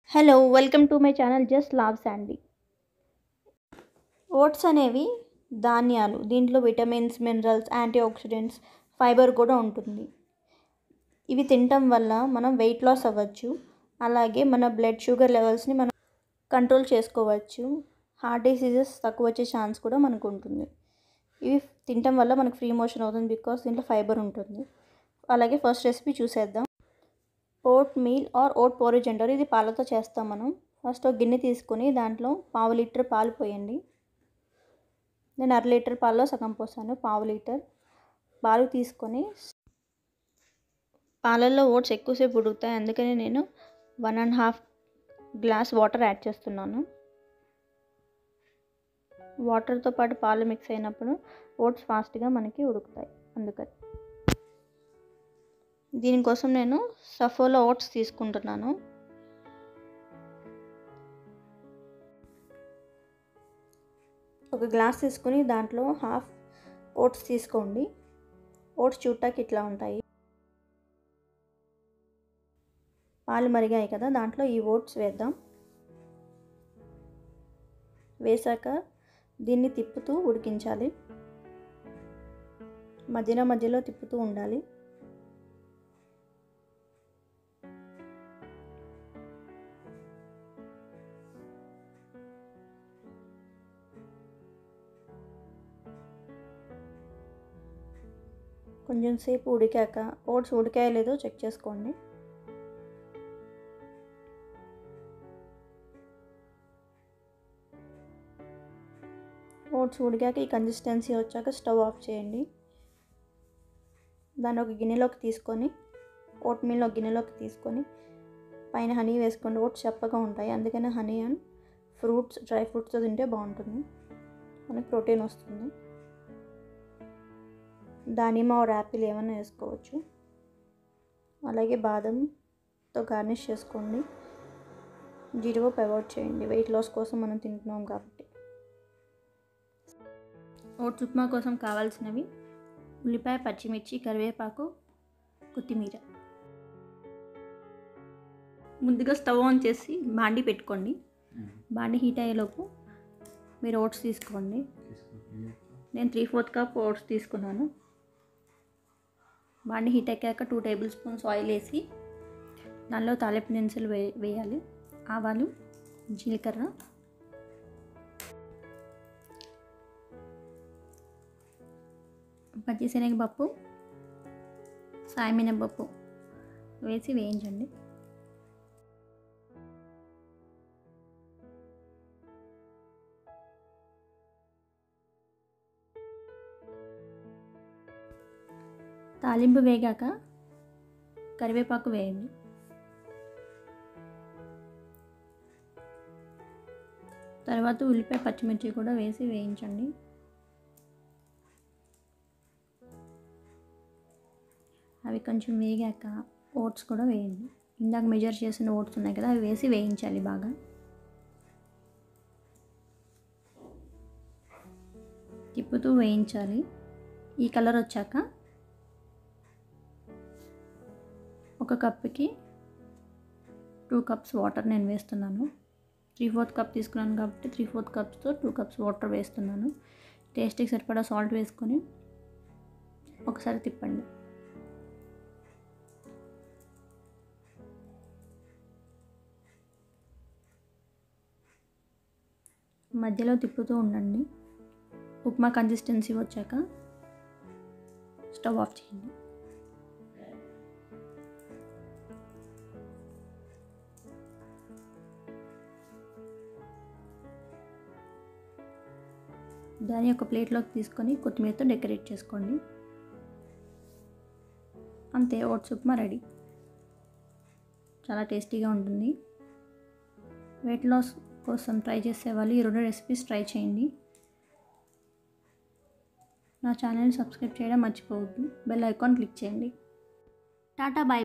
hello welcome to my channel just love Sandy oats అనేవి ధాన్యాలు దీంట్లో vitamins minerals antioxidants fibre కూడా ఉంటుంది ఇవి తినటం వల్ల మనం వెయిట్ లాస్ అవ్వచ్చు అలాగే మన బ్లడ్ షుగర్ లెవెల్స్ని మనం కంట్రోల్ చేసుకోవచ్చు హార్ట్ డిసీజెస్ తక్కువ వచ్చే ఛాన్స్ కూడా మనకు ఉంటుంది ఇవి తినటం వల్ల మనకు ఫ్రీ మోషన్ అవుతుంది బికాస్ దీంట్లో ఫైబర్ ఉంటుంది అలాగే ఫస్ట్ రెసిపీ చూసేద్దాం oatmeal or oat porridge అంటారు ఇది పాలతో చేస్తాం మనం ఫస్ట్ ఒక గిన్నె తీసుకొని దాంట్లో పావు లీటర్ పాలు పోయండి నేను అర లీటర్ పాలలో సగం పోసాను పావు లీటర్ పాలు తీసుకొని పాలల్లో ఓట్స్ ఎక్కువసేపు ఉడుకుతాయి అందుకని నేను one and half glass water add చేస్తున్నాను వాటర్తో పాటు పాలు మిక్స్ అయినప్పుడు ఓట్స్ ఫాస్ట్గా మనకి ఉడుకుతాయి అందుకని దీనికోసం నేను సఫోలో ఓట్స్ తీసుకుంటున్నాను ఒక గ్లాస్ తీసుకుని దాంట్లో హాఫ్ ఓట్స్ తీసుకోండి ఓట్స్ చూడటానికి ఇట్లా ఉంటాయి పాలు మరిగాయి కదా దాంట్లో ఈ ఓట్స్ వేద్దాం వేసాక దీన్ని తిప్పుతూ ఉడికించాలి మధ్యలో మధ్యలో తిప్పుతూ ఉండాలి కొంచెం సేపు ఉడికాక ఓట్స్ ఉడికాయో లేదో చెక్ చేసుకోండి ఓట్స్ ఉడికాక ఈ కన్సిస్టెన్సీ వచ్చాక స్టవ్ ఆఫ్ చేయండి దాన్ని ఒక గిన్నెలోకి తీసుకొని ఓట్ మీల్ ఒక గిన్నెలోకి తీసుకొని పైన హనీ వేసుకోండి ఓట్స్ చప్పగా ఉంటాయి అందుకని హనీ అండ్ ఫ్రూట్స్ డ్రై ఫ్రూట్స్తో తింటే బాగుంటుంది మనకి ప్రోటీన్ వస్తుంది దానిమ్మ ఆర్ యాపిల్ ఏమైనా వేసుకోవచ్చు అలాగే బాదంతో గార్నిష్ చేసుకోండి జీడిపప్పు అవాయిడ్ చేయండి వెయిట్ లాస్ కోసం మనం తింటున్నాం కాబట్టి ఓట్స్ ఉప్మా కోసం కావాల్సినవి ఉల్లిపాయ పచ్చిమిర్చి కరివేపాకు కొత్తిమీర ముందుగా స్టవ్ ఆన్ చేసి బాండి పెట్టుకోండి బాండి హీట్ అయ్యేలోపు మీరు ఓట్స్ తీసుకోండి నేను త్రీ ఫోర్త్ కప్ ఓట్స్ తీసుకున్నాను బాండి హీట్ ఎక్కాక టూ టేబుల్ స్పూన్స్ ఆయిల్ వేసి దానిలో తాలింపు దినుసులు వే వేయాలి ఆవాలు జీలకర్ర పచ్చిశనగపప్పు సాయమినపప్పు వేసి వేయించండి తాలింపు వేగాక కరివేపాకు వేయండి తర్వాత ఉల్లిపాయ పచ్చిమిర్చి కూడా వేసి వేయించండి అవి కొంచెం వేగాక ఓట్స్ కూడా వేయండి ఇందాక మెజర్ చేసిన ఓట్స్ ఉన్నాయి కదా అవి వేసి వేయించాలి బాగా తిప్పుతూ వేయించాలి ఈ కలర్ వచ్చాక ఒక కప్కి టూ కప్స్ వాటర్ నేను వేస్తున్నాను త్రీ ఫోర్త్ కప్ తీసుకున్నాను కాబట్టి త్రీ ఫోర్త్ కప్స్తో టూ కప్స్ వాటర్ వేస్తున్నాను టేస్ట్కి సరిపడా సాల్ట్ వేసుకొని ఒకసారి తిప్పండి మధ్యలో తిప్పుతూ ఉండండి ఉప్మా కన్సిస్టెన్సీ వచ్చాక స్టవ్ ఆఫ్ చేయండి దాన్ని ఒక ప్లేట్లోకి తీసుకొని కొత్తిమీరతో డెకరేట్ చేసుకోండి అంతే ఓట్స్ ఉప్మా రెడీ చాలా టేస్టీగా ఉంటుంది వెయిట్ లాస్ కోసం ట్రై చేసే వాళ్ళు ఈ రెండు రెసిపీస్ ట్రై చేయండి నా ఛానల్ని సబ్స్క్రైబ్ చేయడం మర్చిపోవద్దు బెల్ ఐకాన్ క్లిక్ చేయండి టాటా బాయ్